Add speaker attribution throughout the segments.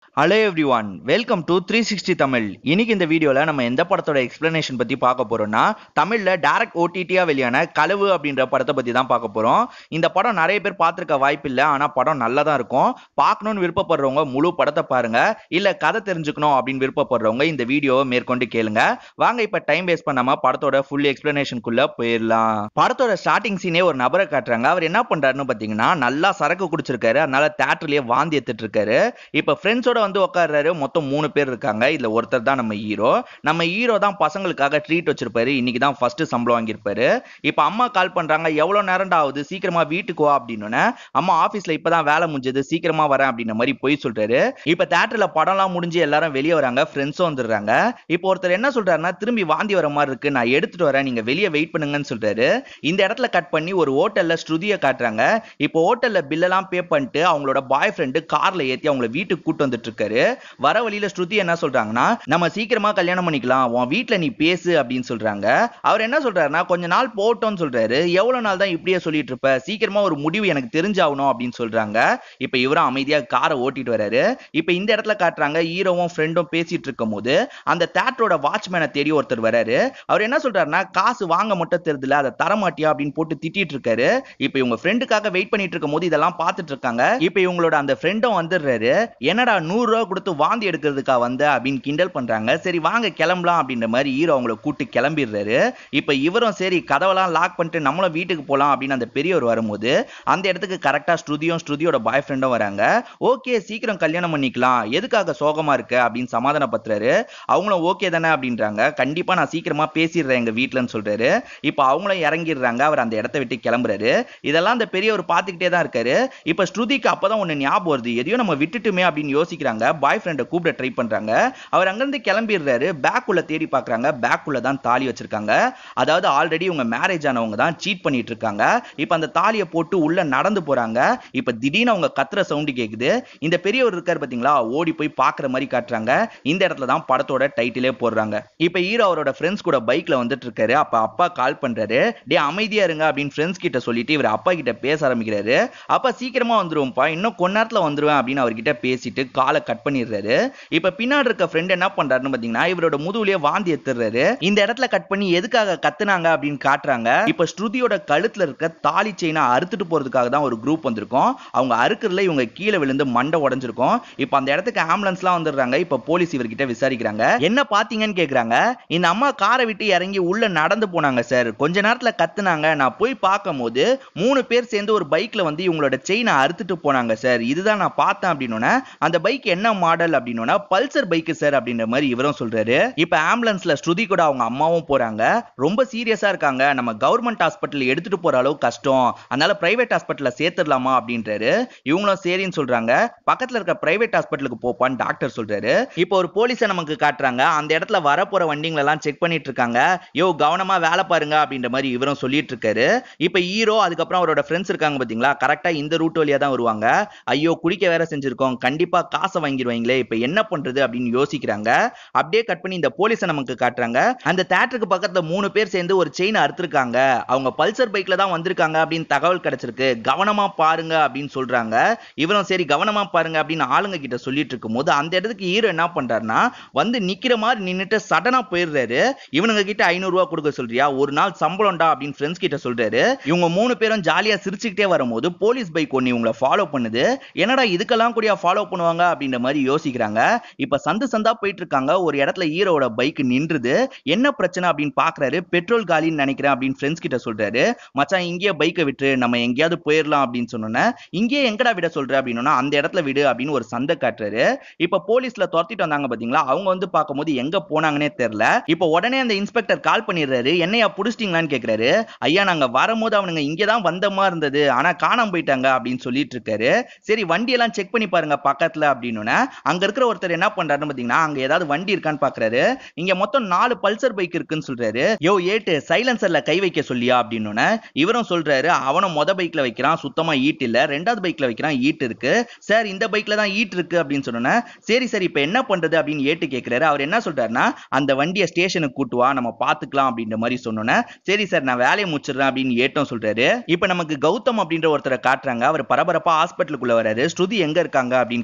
Speaker 1: hello everyone welcome to three sixty Tamil இன்னைக்கு இந்த வீடியோவில் நம்ம எந்த படத்தோட எக்ஸ்பிளனேஷன் பற்றி பார்க்க போறோம்னா தமிழில் டேரக்ட் ஓடிடியாக வெளியான கலவு அப்படின்ற படத்தை பற்றி தான் பார்க்க போகிறோம் இந்த படம் நிறைய பேர் பார்த்துருக்க வாய்ப்பு இல்லை ஆனால் படம் நல்லா தான் இருக்கும் பார்க்கணும்னு விருப்பப்படுறவங்க முழு படத்தை பாருங்க இல்லை கதை தெரிஞ்சுக்கணும் அப்படின்னு விருப்பப்படுறவங்க இந்த வீடியோவை மேற்கொண்டு கேளுங்க வாங்க இப்போ டைம் வேஸ்ட் பண்ணாமல் படத்தோட ஃபுல் எக்ஸ்பிளனேஷனுக்குள்ளே போயிடலாம் படத்தோட ஸ்டார்டிங் சீனே ஒரு நபரை காட்டுறாங்க அவர் என்ன பண்ணுறாருன்னு பார்த்தீங்கன்னா நல்லா சரக்கு குடிச்சிருக்காரு அதனால தேட்டர்லேயே வாந்தி எடுத்துட்டு இருக்காரு இப்போ ஃப்ரெண்ட்ஸோட வந்து உட்கார்றாரு மொத்தம் மூணு பேர் இருக்காங்க இதுல ஒருத்தர் தான் நம்ம ஹீரோ நம்ம ஹீரோ தான் பசங்களுக்காக ட்ரீட் வச்சிருப்பாரு இன்னைக்கு தான் ஃபர்ஸ்ட் சம்பளம் வாங்கியிருப்பாரு இப்போ அம்மா கால் பண்றாங்க எவ்வளவு நேரம்டா ஆகுது சீக்கிரமா வீட்டுக்கு வா அப்படின்னு அம்மா ஆபீஸ்ல இப்பதான் வேலை முடிஞ்சது சீக்கிரமா வரேன் அப்படின்ற மாதிரி போய் சொல்றாரு இப்போ தேட்டர்ல படம்லாம் முடிஞ்சு எல்லாரும் வெளியே வராங்க ஃப்ரெண்ட்ஸும் வந்துடுறாங்க இப்போ ஒருத்தர் என்ன சொல்றாருன்னா திரும்பி வாந்தி வர மாதிரி இருக்கு நான் எடுத்துட்டு வரேன் நீங்க வெளியே வெயிட் பண்ணுங்கன்னு சொல்றாரு இந்த இடத்துல கட் பண்ணி ஒரு ஹோட்டல்ல ஸ்ருதியை காட்டுறாங்க இப்போ ஹோட்டல்ல பில்லெல்லாம் பே பண்ணிட்டு அவங்களோட பாய் ஃப்ரெண்டு கார்ல ஏத்தி அவங்கள வீட்டுக்கு கூட்டு வந்துட்டு இருக்காரு வர வழியில ஸ்ருதி என்ன சொல்றாங்கன்னா நம்ம சீக்கிரமா கல்யாணம் பண்ணிக்கலாம் உன் வீட்ல நீ பேசு அப்படின்னு சொல்றாங்க அவர் என்ன சொல்றாருன்னா கொஞ்ச நாள் போட்டோம்னு சொல்றாரு எவ்வளவு நாள் தான் இப்படியே சொல்லிட்டு இருப்ப சீக்கிரமா ஒரு முடிவு எனக்கு தெரிஞ்சாகணும் அப்படின்னு சொல்றாங்க இப்ப இவரும் அமைதியா காரை ஓட்டிட்டு வராரு இப்ப இந்த இடத்துல காட்டுறாங்க ஹீரோவும் ஃப்ரெண்டும் பேசிட்டு இருக்கும் போது அந்த தேட்டரோட வாட்ச்மேனை தேடி ஒருத்தர் வராரு அவர் என்ன சொல்றாருன்னா காசு வாங்க மட்டும் தெரியுதுல அதை தரமாட்டியா அப்படின்னு போட்டு திட்டிட்டு இருக்காரு இப்ப இவங்க ஃப்ரெண்டுக்காக வெயிட் பண்ணிட்டு இருக்கும் போது இதெல்லாம் பார்த்துட்டு இருக்காங்க இப்ப இவங்களோட அந்த ஃப்ரெண்டும் வந்துடுறாரு என்னடா நூறு ரூபா கொடுத்து வாந்தி எடுக்கிறதுக்கா வந்த அப்படின்னு கிண்டல் பண்றாங்க சரி வாங்க கிளம்பலாம் அப்படின்ற மாதிரி ஹீரோ அவங்கள கூட்டு கிளம்பிடுறாரு இப்ப இவரும் சரி கதவெல்லாம் லாக் பண்ணிட்டு நம்மளும் வீட்டுக்கு போலாம் அப்படின்னு அந்த பெரியவர் வரும்போது அந்த இடத்துக்கு கரெக்டா ஸ்ருதியும் ஸ்ருதியோட பாய் ஃப்ரெண்டும் வராங்க ஓகே சீக்கிரம் கல்யாணம் பண்ணிக்கலாம் எதுக்காக சோகமா இருக்க அப்படின்னு சமாதானப்படுத்துறாரு அவங்களும் ஓகே தானே அப்படின்றாங்க கண்டிப்பா நான் சீக்கிரமா பேசிடுறேன் எங்க வீட்டுலன்னு சொல்றாரு இப்ப அவங்களும் இறங்கிடுறாங்க அவர் அந்த இடத்த விட்டு கிளம்புறாரு இதெல்லாம் அந்த பெரியவர் பார்த்துக்கிட்டே தான் இருக்காரு இப்ப ஸ்ருதிக்கு அப்பதான் ஒண்ணு ஞாபகம் வருது எதையோ நம்ம விட்டுட்டுமே அப்படின்னு யோசிக்கிறாங்க பாய் ஃப்ரெண்டை கூப்பிட ட்ரை பண்றாங்க அவர் அங்கிருந்து கிளம்பிடுறாரு பேக் உள்ள தேடி பாக்குறாங்க பேக் உள்ள தான் தாலி வச்சிருக்காங்க அதாவது ஆல்ரெடி உங்க மேரேஜ் ஆனவங்க தான் சீட் பண்ணிட்டு இருக்காங்க இப்ப அந்த தாலியை போட்டு உள்ள நடந்து போறாங்க இப்ப திடீர்னு அவங்க கத்துற சவுண்டு கேக்குது இந்த பெரியவர் இருக்காரு பாத்தீங்களா ஓடி போய் பாக்குற மாதிரி காட்டுறாங்க இந்த இடத்துல தான் படத்தோட டைட்டிலே போடுறாங்க இப்ப ஹீரோ அவரோட ஃப்ரெண்ட்ஸ் கூட பைக்ல வந்துட்டு இருக்காரு அப்ப அப்பா கால் பண்றாரு டே அமைதியா இருங்க அப்படின்னு ஃப்ரெண்ட்ஸ் கிட்ட சொல்லிட்டு இவர் அப்பா கிட்ட பேச ஆரம்பிக்கிறாரு அப்பா சீக்கிரமா வந்துருவோம்ப்பா இன்னும் கொஞ்ச நேரத்துல வந்துருவேன் அப்படின்னு அவர்கிட்ட பேசிட்டு காலை கட் பண்ணிடுறாரு இப்ப பின்னாடி இருக்க ஃப்ரெண்ட் என்ன பண்றாருன்னு பாத்தீங்கன்னா இவரோட முதுகுலயே வாந்தி எடுத்துறாரு இந்த இடத்துல கட் பண்ணி எதுக்காக கத்துனாங்க அப்படின்னு காட்டுறாங்க இப்ப ஸ்ருதியோட கழுத்துல இருக்க தாலி செயினை அறுத்துட்டு போறதுக்காக தான் ஒரு குரூப் வந்திருக்கும் அவங்க அறுக்கிறதுல இவங்க கீழே விழுந்து மண்டை உடைஞ்சிருக்கும் இப்ப அந்த இடத்துக்கு ஆம்புலன்ஸ்லாம் வந்துடுறாங்க இப்ப போலீஸ் இவர்கிட்ட விசாரிக்கிறாங்க என்ன பாத்தீங்கன்னு கேக்குறாங்க இந்த அம்மா காரை விட்டு இறங்கி உள்ள நடந்து போனாங்க சார் கொஞ்ச நேரத்துல கத்துனாங்க நான் போய் பார்க்கும்போது மூணு பேர் சேர்ந்து ஒரு பைக்ல வந்து இவங்களோட செயினை அறுத்துட்டு போனாங்க சார் இதுதான் நான் பார்த்தேன் அப்படின்னு அந்த பைக் என்ன மாடல் அப்படின்னு பல்சர் பைக் சார் அப்படின்ற மாதிரி இவரும் சொல்றாரு இப்ப ஆம்புலன்ஸ்ல ஸ்ருதி கூட அவங்க அம்மாவும் போறாங்க ரொம்ப சீரியஸா இருக்காங்க நம்ம கவர்மெண்ட் ஹாஸ்பிட்டல் எடுத்துட்டு போற அளவு கஷ்டம் அதனால பிரைவேட் ஹாஸ்பிட்டல்ல சேர்த்துடலாமா அப்படின்றாரு இவங்களும் சரின்னு சொல்றாங்க பக்கத்துல இருக்க பிரைவேட் ஹாஸ்பிட்டலுக்கு போப்பான்னு டாக்டர் சொல்றாரு இப்போ ஒரு போலீஸை நமக்கு காட்டுறாங்க அந்த இடத்துல வரப்போற வண்டிங்களை எல்லாம் செக் பண்ணிட்டு இருக்காங்க யோ கவனமா வேலை பாருங்க அப்படின்ற மாதிரி இவரும் சொல்லிட்டு இருக்காரு இப்ப ஹீரோ அதுக்கப்புறம் அவரோட ஃப்ரெண்ட்ஸ் இருக்காங்க பாத்தீங்களா கரெக்டா இந்த ரூட் வழியா தான் வருவாங்க ஐயோ குடிக்க வேற செஞ்சிருக்கோம் கண்டிப்பா காசை வாங்கிடுவாங்களே இப்ப என்ன பண்றது அப்படின்னு யோசிக்கிறாங்க அப்படியே கட் பண்ணி இந்த போலீஸை நமக்கு காட்டுறாங்க அந்த தேட்டருக்கு பக்கத்துல மூணு பேர் சேர்ந்து ஒரு செயின் அறுத்திருக்காங்க அவங்க பல்சர் பைக்ல தான் வந்திருக்காங்க அப்படின்னு தகவல் கிடைச்சிருக்கு கவனமா பாருங்க அப்படின்னு சொல்றாங்க இவரும் சரி கவனமா பாருங்க அப்படின்னு ஆளுங்க கிட்ட சொல்லிட்டு இருக்கும் போது அந்த இடத்துக்கு ஹீரோ என்ன பண்றாருன்னா வந்து நிக்கிற மாதிரி நின்னுட்டு சடனா போயிடுறாரு இவனுங்க கிட்ட ஐநூறு ரூபா கொடுக்க சொல்றியா ஒரு நாள் சம்பளம்டா அப்படின்னு ஃப்ரெண்ட்ஸ் கிட்ட சொல்றாரு இவங்க மூணு பேரும் ஜாலியா சிரிச்சுக்கிட்டே வரும்போது போலீஸ் பைக் ஒன்னு இவங்களை ஃபாலோ பண்ணுது என்னடா இதுக்கெல்லாம் கூட ஃபாலோ பண்ணுவாங்க அப்படின்ற மாதிரி யோசிக்கிறாங்க இப்ப சந்து சந்தா போயிட்டு இருக்காங்க ஒரு இடத்துல ஹீரோட பைக் நின்றுது என்ன பிரச்சனை அப்படின்னு பாக்குறாரு பெட்ரோல் காலின்னு நினைக்கிறேன் அப்படின்னு ஃப்ரெண்ட்ஸ் கிட்ட சொல்றாரு மச்சான் இங்கேயே பைக்கை விட்டு நம்ம எங்கேயாவது போயிடலாம் அப்படின்னு சொன்னோன்னே இங்கேயே எங்கடா விட சொல்ற அப்படின்னா அந்த இடத்துல விடு அப்படின்னு ஒரு சந்தை காட்டுறாரு இப்ப போலீஸ்ல துரத்திட்டு வந்தாங்க பாத்தீங்களா அவங்க வந்து பார்க்கும்போது எங்க போனாங்கன்னே தெரியல இப்ப உடனே அந்த இன்ஸ்பெக்டர் கால் பண்ணிடுறாரு என்னையா புடிச்சிட்டீங்களான்னு கேக்குறாரு ஐயா நாங்க வரும்போது அவனுங்க இங்கதான் வந்த மாதிரி இருந்தது ஆனா காணாம போயிட்டாங்க அப்படின்னு சொல்லிட்டு இருக்காரு சரி வண்டி எல்லாம் செக் பண்ணி பாருங்க பக்கத்துல அப்படின்னு அங்க இருக்கிற ஒருத்தர் என்ன பண்றாருன்னு பாத்தீங்கன்னா அங்க ஏதாவது வண்டி இருக்கான்னு பாக்குறாரு இங்க மொத்தம் நாலு பல்சர் பைக் இருக்குன்னு சொல்றாரு யோ ஏட்டு சைலன்சர்ல கை வைக்க சொல்லியா அப்படின்னு இவரும் சொல்றாரு அவனும் மொத பைக்ல வைக்கிறான் சுத்தமா ஈட் இல்ல ரெண்டாவது பைக்ல வைக்கிறான் ஈட் இருக்கு சார் இந்த பைக்ல தான் ஈட் இருக்கு அப்படின்னு சொன்னோன்னே சரி சரி இப்ப என்ன பண்றது அப்படின்னு ஏட்டு கேக்குறாரு அவர் என்ன சொல்றாருன்னா அந்த வண்டியை ஸ்டேஷனுக்கு கூட்டு வா நம்ம பாத்துக்கலாம் அப்படின்ற மாதிரி சொன்னோன்னே சரி சார் நான் வேலையை முடிச்சிடுறேன் அப்படின்னு ஏட்டும் சொல்றாரு இப்ப நமக்கு கௌதம் அப்படின்ற ஒருத்தரை காட்டுறாங்க அவர் பரபரப்பா ஹாஸ்பிட்டலுக்குள்ள வராரு ஸ்ருதி எங்க இருக்காங்க அப்படின்னு கேட்கும்போது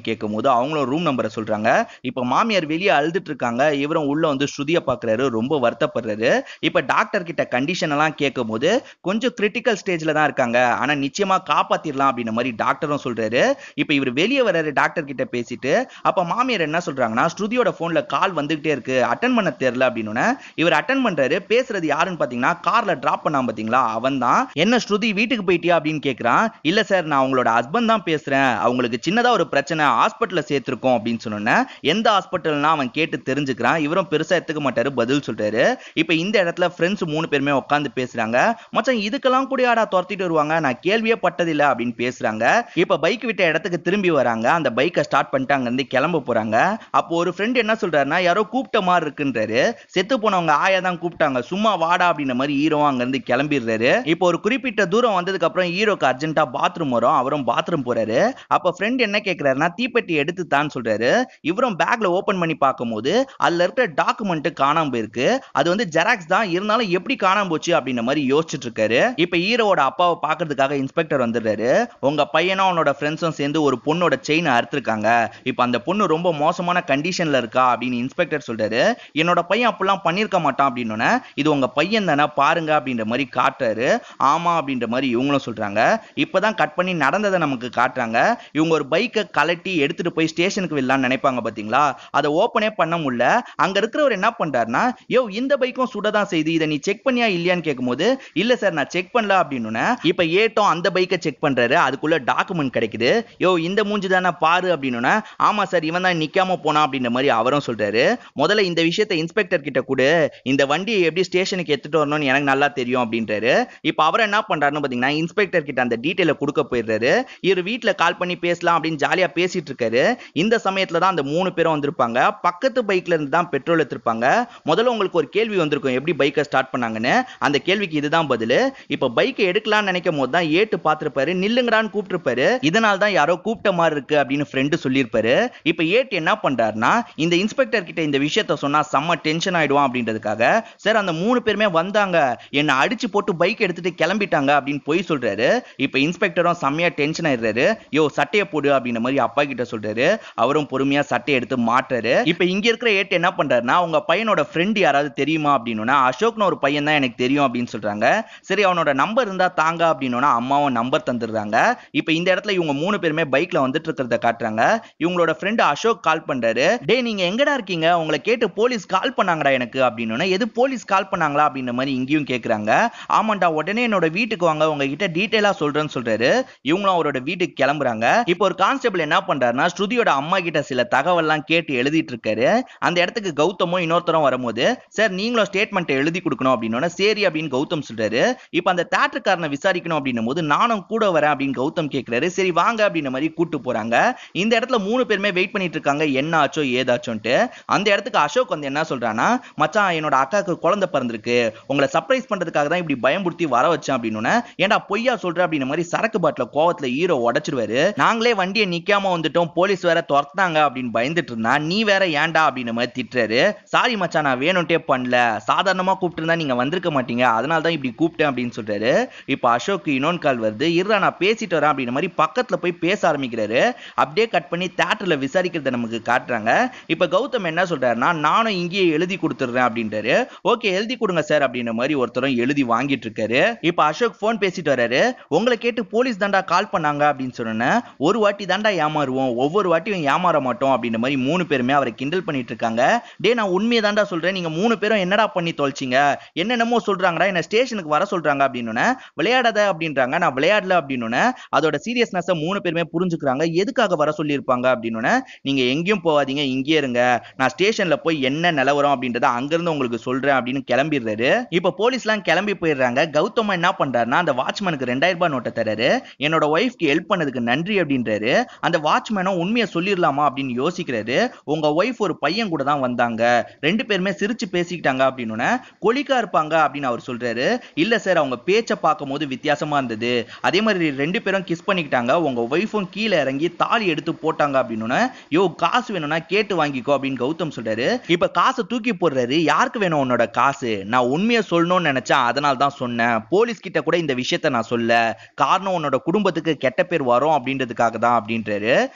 Speaker 1: அவங்களும் ரூம் நம்பரை சொல்றாங்க இப்ப மாமியார் வெளியே அழுதுட்டு இருக்காங்க இவரும் உள்ள வந்து ஸ்ருதியை பாக்குறாரு ரொம்ப வருத்தப்படுறாரு இப்ப டாக்டர் கிட்ட கண்டிஷன் எல்லாம் கேட்கும் போது கொஞ்சம் கிரிட்டிக்கல் ஸ்டேஜ்ல தான் இருக்காங்க ஆனா நிச்சயமா காப்பாத்திரலாம் அப்படின்ற மாதிரி டாக்டரும் சொல்றாரு இப்ப இவர் வெளியே வர்றாரு டாக்டர் கிட்ட பேசிட்டு அப்ப மாமியார் என்ன சொல்றாங்கன்னா ஸ்ருதியோட போன்ல கால் வந்துகிட்டே இருக்கு அட்டன் பண்ண தெரியல அப்படின்னு இவர் அட்டன் பண்றாரு பேசுறது யாருன்னு பாத்தீங்கன்னா கார்ல டிராப் பண்ணாம பாத்தீங்களா அவன் தான் என்ன ஸ்ருதி வீட்டுக்கு போயிட்டியா அப்படின்னு கேக்குறான் இல்ல சார் நான் உங்களோட ஹஸ்பண்ட் தான் பேசுறேன் அவங்களுக்கு சின்னதா ஒரு பிரச்சனை ஹாஸ்பிட்டல்ல சேர்த்திருக்கோம் அப்படின்னு சொன்னோன்னே எந்த ஹாஸ்பிட்டல்னா அவன் கேட்டு தெரிஞ்சுக்கிறான் இவரும் பெருசா எடுத்துக்க மாட்டாரு பதில் சொல்றாரு இப்ப இந்த இடத்துல ஃப்ரெண்ட்ஸ் மூணு பேருமே உட்காந்து பேசுறாங்க மச்சான் இதுக்கெல்லாம் கூட ஆடா துரத்திட்டு வருவாங்க நான் கேள்வியே பட்டதில்லை அப்படின்னு பேசுறாங்க இப்ப பைக் விட்ட இடத்துக்கு திரும்பி வராங்க அந்த பைக்கை ஸ்டார்ட் பண்ணிட்டு அங்க இருந்து கிளம்ப போறாங்க அப்போ ஒரு ஃப்ரெண்ட் என்ன சொல்றாருன்னா யாரோ கூப்பிட்ட மாதிரி இருக்குன்றாரு செத்து போனவங்க ஆயா தான் கூப்பிட்டாங்க சும்மா வாடா அப்படின்ற மாதிரி ஹீரோ அங்க இருந்து கிளம்பிடுறாரு இப்போ ஒரு குறிப்பிட்ட தூரம் வந்ததுக்கு அப்புறம் ஹீரோக்கு அர்ஜென்ட்டா பாத்ரூம் வரும் அவரும் பாத்ரூம் போறாரு அப்ப ஃப்ரெண்ட் என்ன கேக்குறாருன்னா தீப்பெட்டி எடுத்து தான் சொல்றாரு இவரும் பேக்ல ஓபன் பண்ணி பார்க்கும்போது அதுல இருக்கிற டாக்குமெண்ட் காணாம போயிருக்கு அது வந்து ஜெராக்ஸ் தான் இருந்தாலும் எப்படி காணாம போச்சு அப்படின்ற மாதிரி யோசிச்சுட்டு இருக்காரு இப்ப ஹீரோவோட அப்பாவை பாக்குறதுக்காக இன்ஸ்பெக்டர் வந்துடுறாரு உங்க பையனும் அவனோட ஃப்ரெண்ட்ஸும் சேர்ந்து ஒரு பொண்ணோட செயின் அறுத்திருக்காங்க இப்ப அந்த பொண்ணு ரொம்ப மோசமான கண்டிஷன்ல இருக்கா அப்படின்னு இன்ஸ்பெக்டர் சொல்றாரு என்னோட பையன் அப்படிலாம் பண்ணிருக்க மாட்டான் அப்படின்னு இது உங்க பையன் தானே பாருங்க அப்படின்ற மாதிரி காட்டுறாரு ஆமா அப்படின்ற மாதிரி இவங்களும் சொல்றாங்க இப்பதான் கட் பண்ணி நடந்ததை நமக்கு காட்டுறாங்க இவங்க ஒரு பைக்கை கலட்டி எடுத்துட்டு போய் ஸ்டேஷனுக்கு விடலாம்னு நினைப்பாங்க பாத்தீங்களா அதை ஓப்பனே பண்ண முடியல அங்க இருக்கிறவர் என்ன பண்றாருன்னா யோ இந்த பைக்கும் சுடதான் செய்து இதை நீ செக் பண்ணியா இல்லையான்னு கேட்கும்போது இல்ல சார் நான் செக் பண்ணல அப்படின்னு இப்ப ஏட்டும் அந்த பைக்கை செக் பண்றாரு அதுக்குள்ள டாக்குமெண்ட் கிடைக்குது யோ இந்த மூஞ்சி தானே பாரு அப்படின்னு ஆமா சார் இவன் தான் நிக்காம போனா அப்படின்ற மாதிரி அவரும் சொல்றாரு முதல்ல இந்த விஷயத்தை இன்ஸ்பெக்டர் கிட்ட கூட இந்த வண்டியை எப்படி ஸ்டேஷனுக்கு எடுத்துட்டு வரணும்னு எனக்கு நல்லா தெரியும் அப்படின்றாரு இப்ப அவர் என்ன பண்றாருன்னு பாத்தீங்கன்னா இன்ஸ்பெக்டர் கிட்ட அந்த டீட்டெயில கொடுக்க போயிடுறாரு இவர் வீட்ல கால் பண்ணி பேசலாம் அப்படின்னு ஜாலியா பேசிட்டு இருக்காரு இந்த சமயத்துல தான் அந்த மூணு பேரும் வந்திருப்பாங்க பக்கத்து பைக்ல இருந்து தான் பெட்ரோல் எடுத்திருப்பாங்க முதல்ல உங்களுக்கு ஒரு கேள்வி வந்திருக்கும் எப்படி பைக்கை ஸ்டார்ட் பண்ணாங்கன்னு அந்த கேள்விக்கு இதுதான் பதில் இப்ப பைக்கை எடுக்கலாம்னு நினைக்கும் போது தான் ஏட்டு பார்த்திருப்பாரு நில்லுங்கடான்னு கூப்பிட்டிருப்பாரு இதனால தான் யாரோ கூப்பிட்ட மாதிரி இருக்கு அப்படின்னு ஃப்ரெண்டு சொல்லியிருப்பாரு இப்ப ஏட்டு என்ன பண்றாருன்னா இந்த இன்ஸ்பெக்டர் கிட்ட இந்த விஷயத்த சொன்னா செம்ம டென்ஷன் ஆயிடுவான் அப்படின்றதுக்காக சார் அந்த மூணு பேருமே வந்தாங்க என்ன அடிச்சு போட்டு பைக் எடுத்துட்டு கிளம்பிட்டாங்க அப்படின்னு போய் சொல்றாரு இப்ப இன்ஸ்பெக்டரும் செம்மையா டென்ஷன் ஆயிடுறாரு யோ சட்டையை போடு அப்படின்ற மாதிரி அப்பா கிட்ட சொல்றாரு அவரும் பொறுமையா சட்டையை எடுத்து மாட்டுறாரு இப்ப இங்க இருக்கிற ஏட்டு என்ன பண்றாருன்னா உங்க பையனோட ஃப்ரெண்ட் யாராவது தெரியுமா அப்படின்னா அசோக்னு ஒரு பையன் தான் எனக்கு தெரியும் அப்படின்னு சொல்றாங்க சரி அவனோட நம்பர் இருந்தா தாங்க அப்படின்னா அம்மாவும் நம்பர் தந்துடுறாங்க இப்ப இந்த இடத்துல இவங்க மூணு பேருமே பைக்ல வந்துட்டு இருக்கிறத காட்டுறாங்க இவங்களோட ஃப்ரெண்ட் அசோக் கால் பண்றாரு டே நீங்க எங்கடா இருக்கீங்க உங்களை கேட்டு போலீஸ் கால் பண்ணாங்கடா எனக்கு அப்படின்னு எது போலீஸ் கால் பண்ணாங்களா அப்படின்ற மாதிரி இங்கேயும் கேக்குறாங்க ஆமாண்டா உடனே என்னோட வீட்டுக்கு வாங்க உங்ககிட்ட டீட்டெயிலா சொல்றேன்னு சொல்றாரு இவங்களும் அவரோட வீட்டுக்கு கிளம்புறாங்க இப்போ ஒரு கான்ஸ்டபிள் என்ன பண்றாருன்னா ஸ்ருதியோட அம்மா கிட்ட சில தகவல்லாம் கேட்டு எழுதிட்டு இருக்காரு அந்த இடத்துக்கு கௌதமும் இன்னொருத்தரும் வரும்போது சார் நீங்களும் ஸ்டேட்மெண்ட் எழுதி கொடுக்கணும் அப்படின்னு சரி அப்படின்னு கௌதம் சொல்றாரு இப்போ அந்த தேட்டருக்காரனை விசாரிக்கணும் அப்படின்னும் போது நானும் கூட வரேன் அப்படின்னு கௌதம் கேட்கிறாரு சரி வாங்க அப்படின்ற மாதிரி கூட்டு போறாங்க இந்த இடத்துல மூணு பேருமே வெயிட் பண்ணிட்டு இருக்காங்க என்ன ஆச்சோ ஏதாச்சோன்ட்டு அந்த இடத்துக்கு அசோக் வந்து என்ன சொல்றான்னா மச்சான் என்னோட அக்காவுக்கு குழந்தை பிறந்திருக்கு உங்களை சர்ப்ரைஸ் பண்றதுக்காக தான் இப்படி பயமுறுத்தி வர வச்சேன் அப்படின்னு ஏன்டா பொய்யா சொல்ற அப்படின்ற மாதிரி சரக்கு பாட்டில கோவத்துல ஹீரோ உடைச்சிருவாரு நாங்களே வண்டியை நிக்காம வந்துட்டோம் போலீஸ் வேற துரத்துனாங்க அப்படின்னு பயந்துட்டு இருந்தா நீ வேற ஏன்டா அப்படின்ற மாதிரி திட்டுறாரு சாரி மச்சான் நான் வேணும்ட்டே பண்ணல சாதாரணமா கூப்பிட்டு இருந்தா நீங்க வந்திருக்க மாட்டீங்க அதனால தான் இப்படி கூப்பிட்டேன் அப்படின்னு சொல்றாரு இப்ப அசோக் இன்னொன்று கால் வருது இருடா நான் பேசிட்டு வரேன் அப்படின்ற மாதிரி பக்கத்துல போய் பேச ஆரம்பிக்கிறாரு அப்படியே கட் பண்ணி தேட்டர்ல விசாரிக்கிறத நமக்கு காட்டுறாங்க இப்ப கௌதம் என்ன சொல்றாருன்னா நானும் இங்கேயே எழுதி கொடுத்துடுறேன் அப்படின்றாரு ஓகே எழுதி கொடுங்க சார் அப்படின்ற மாதிரி ஒருத்தரும் எழுதி வாங்கிட்டு இருக்காரு இப்ப அசோக் போன் பேசிட்டு வராரு உங்களை கேட்டு போலீஸ் தாண்டா கால் பண்ணாங்க அப்படின்னு சொன்னேன் ஒரு வாட்டி தாண்டா ஏமாறுவோம் ஒவ்வொரு வாட்டியும் ஏமாற மாட்டோம் அப்படின்ற மாதிரி மூணு பேருமே அவரை கிண்டல் பண்ணிட்டு இருக்காங்க டே நான் உண்மையை தாண்டா சொல்றேன் நீங்க மூணு பேரும் என்னடா பண்ணி தொலைச்சிங்க என்னென்னமோ சொல்றாங்கடா என்ன ஸ்டேஷனுக்கு வர சொல்றாங்க அப்படின்னு விளையாடாத அப்படின்றாங்க நான் விளையாடல அப்படின்னு அதோட சீரியஸ்னஸ் மூணு பேருமே புரிஞ்சுக்கிறாங்க எதுக்காக வர சொல்லியிருப்பாங்க அப்படின்னு நீங்க எங்கேயும் போகாதீங்க இங்கே இருங்க நான் ஸ்டேஷன்ல போய் என்ன நிலவரம் அப்படின்றத அங்கிருந்து உங்களுக்கு சொல்றேன் அப்படின்னு கிளம்பிடுறாரு இப்ப போலீஸ்லாம் கிளம்பி போயிடுறாங்க கௌதம் என்ன பண்றாருன்னா அந்த வாட்ச்மேனுக்கு ரெண்டாயிரம் ரூபாய் நோட்டை தராரு என்னோட ஒய்ஃப்க்கு ஹெல்ப் பண்ணதுக்கு நன்றி அப்படின்றாரு அந்த வாட்ச்மேனும் உண்மையை சொல்லிடலாமா அப்படின்னு யோசிக்கிறாரு உங்க ஒய்ஃப் ஒரு பையன் கூட தான் வந்தாங்க ரெண்டு பேருமே சிரிச்சு பேசிக்கிட்டாங்க அப்படின்னு கொலிக்கா இருப்பாங்க அப்படின்னு அவர் சொல்றாரு இல்ல சார் அவங்க பேச்சை பார்க்கும்போது வித்தியாசமா இருந்தது அதே மாதிரி ரெண்டு பேரும் கிஸ் பண்ணிக்கிட்டாங்க உங்க ஒய்ஃபும் கீழே இறங்கி தாலி எடுத்து போட்டாங்க அப்படின்னு யோ காசு வேணும்னா கேட்டு வாங்கிக்கோ அப்படின்னு கௌதம் சொல்றாரு இப்ப காசை தூக்கி போடுறாரு யாருக்கு வேணும் உன்னோட காசு நான் உண்மையை சொல்லணும்னு நினைச்சேன் அதனால தான் சொன்னேன் போலீஸ் கிட்ட கூட இந்த விஷயத்த நான் சொல்ல காரணம் உன்னோட குடும்பத்துக்கு கெட்ட பேர் வரும் அப்படின்றதுக்காக தான் அப்படின்றாரு இப்ப